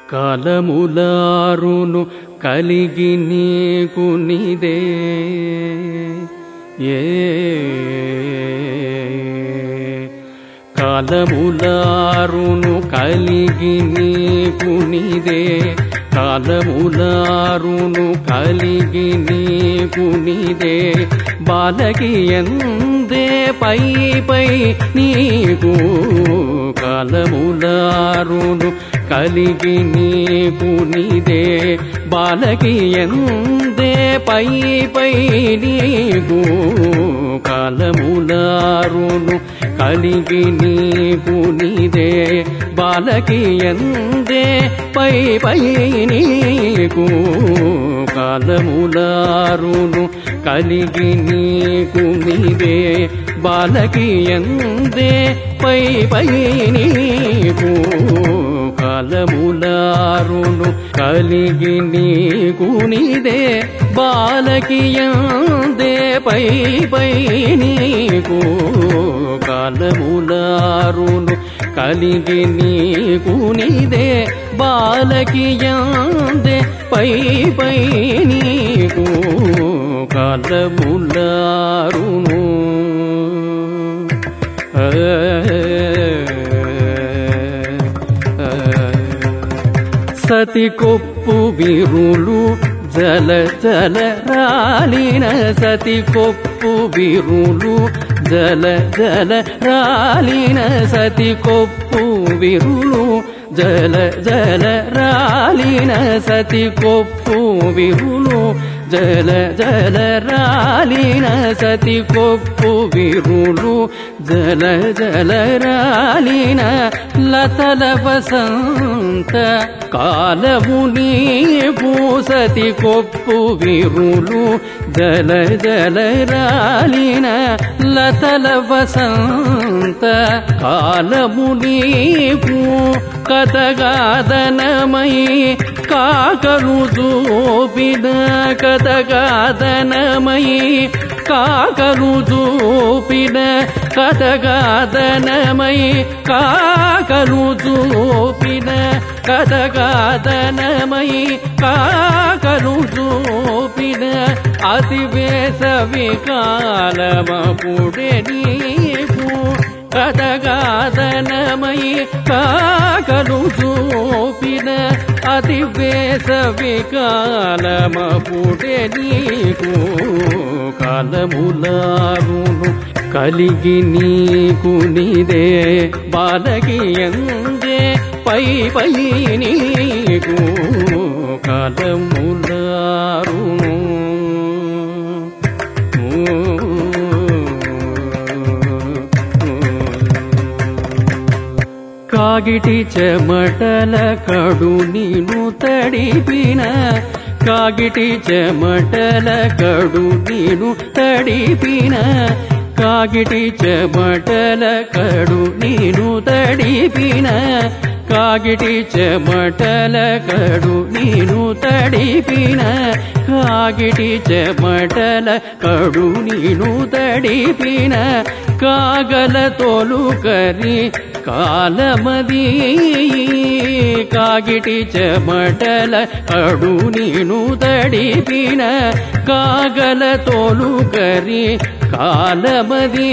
కాలములారును కలిగి నీకు నిదే ఏ కాలములారును కలిగి నీకు నిదే కాలములారును కలిగి నీకు నిదే బాలకి ఎందే పై పై నీకు కాలములారును కలిగి నీకు నిదే బాలకి ఎందే పై పై నీకు కాలములారును కలిగి నీకు నిదే బాలకి ఎందే పై పై నీకు కాలములారును కలిగి నీకు నిదే బాలకి ఎందే పై పై నీకు కాలములారును కలిగి నీకు నిదే బాలకి ఎందే పై పై నీకు కాలములారును కలిగి నీకు నిదే బాలకి ఎందే పై పై నీకు కాలములారును సతి కొప్పు విరులు జల జల రాలిన సతి కొప్పు విరులు జల జల రాలిన సతి కొప్పు విరులు జల జల రాలిన సతి కొప్పు విరులు జల జల రాలిన సతి కొప్పు విరులు జల జల రాలిన లతల వసంత కాలము నీకు సతి కొప్పు విరులు జల జల రాలిన లతల వసంత కాలము నీకు కథగాదనమై కాకలు చూపిన కథగాదనమై కాకలు చూపిన కథగాదనమై కాకలు చూపిన కథగాదనమై కాకలు చూపిన అతి వేసవి కాలమపుడే నీకు కథగాదనమై కాకలు చూపిన అతి వేసవి కాలమపుడే నీకు కాలములారును కలిగి నీకు నిదే బాలకి ఎందే పై పై నీకు కాలములారును కాగిటి చెమటల కడు నీను తడిపిన కాగిటి చెమటల కడు నీను తడిపిన కాగిటి చెమటల కడు నీను తడిపిన కాగిటి చెమటల కడు నీను తడిపిన కాగిటి చెమటల కడు నీను తడిపిన కాగల తోలు కరి కాలమది కాగిటి చెమటల అడు నీను తడిపిన కాగల తోలు కరి కాలమది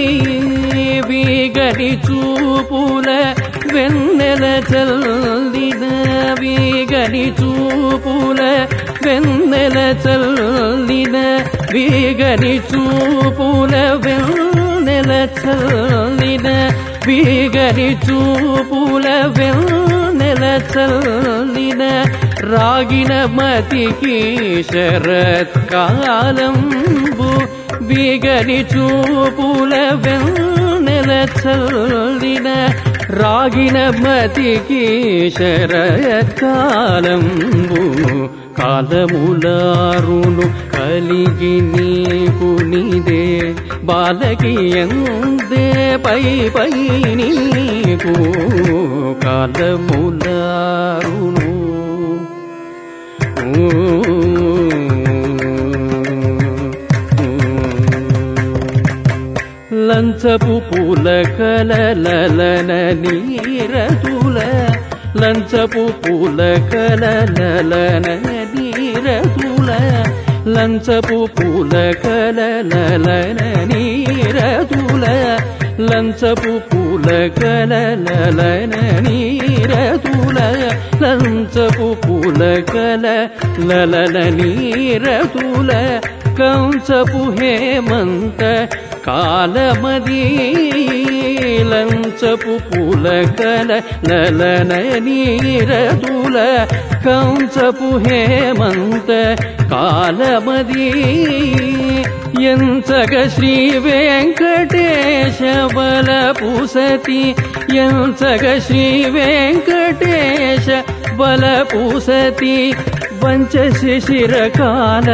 వీగని చూపుల వెన్నెల చల్లిన వీగని చూపుల వెన్నెల చల్లిన వీగని చూపుల వెన్నెల చల్లిన వీగని చూపుల వెన్నెల చల్లిన రాగిన మతికి శరత్కాలంబు వీగని చూపుల వెన్నెల చల్లిన రాగిన మతికి శరత్కాలంబు కాలములారును కలిగి నీకు నీదే బాలకి ఎందే పై పై నీకు కాలములారును లంచపు పూల కలలన నీరతుల లంచపు పూల కలలన నీరతుల లంచపు పూల కలలన నీరతుల లంచపు పూల కలలన నీరతుల లంచపు పూల కలలన నీరతుల కంచపు హేమంత కాలమదీ లంచపు పూల కల లలన నీరతుల కంచపు హేమంత కాలమదీ ఎంచగ శ్రీ వెంకటేశ బల పూసతి ఎంచగ శ్రీ వెంకటేశ బల పూసతి వంచ శిశిరకాల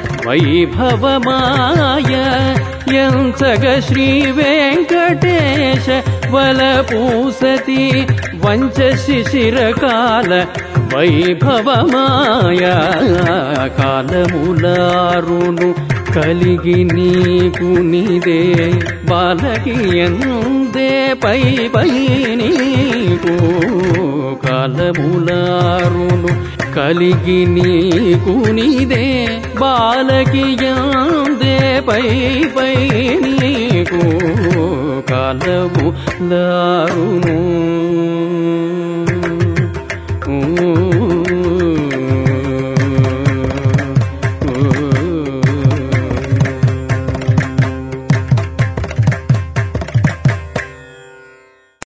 వైభవమాయ ఎంచగ శ్రీ వెంకటేశ బలపూసతి వంచ శిశిరకాల వైభవమాయ కాలములారును కలిగి నీకు నీదే బాలకి ఎందే పై పై నీకు కాలములారును కలిగి నీకు నీదే బాలకి ఎందే పై పై నీకు కాలము లారును ఊ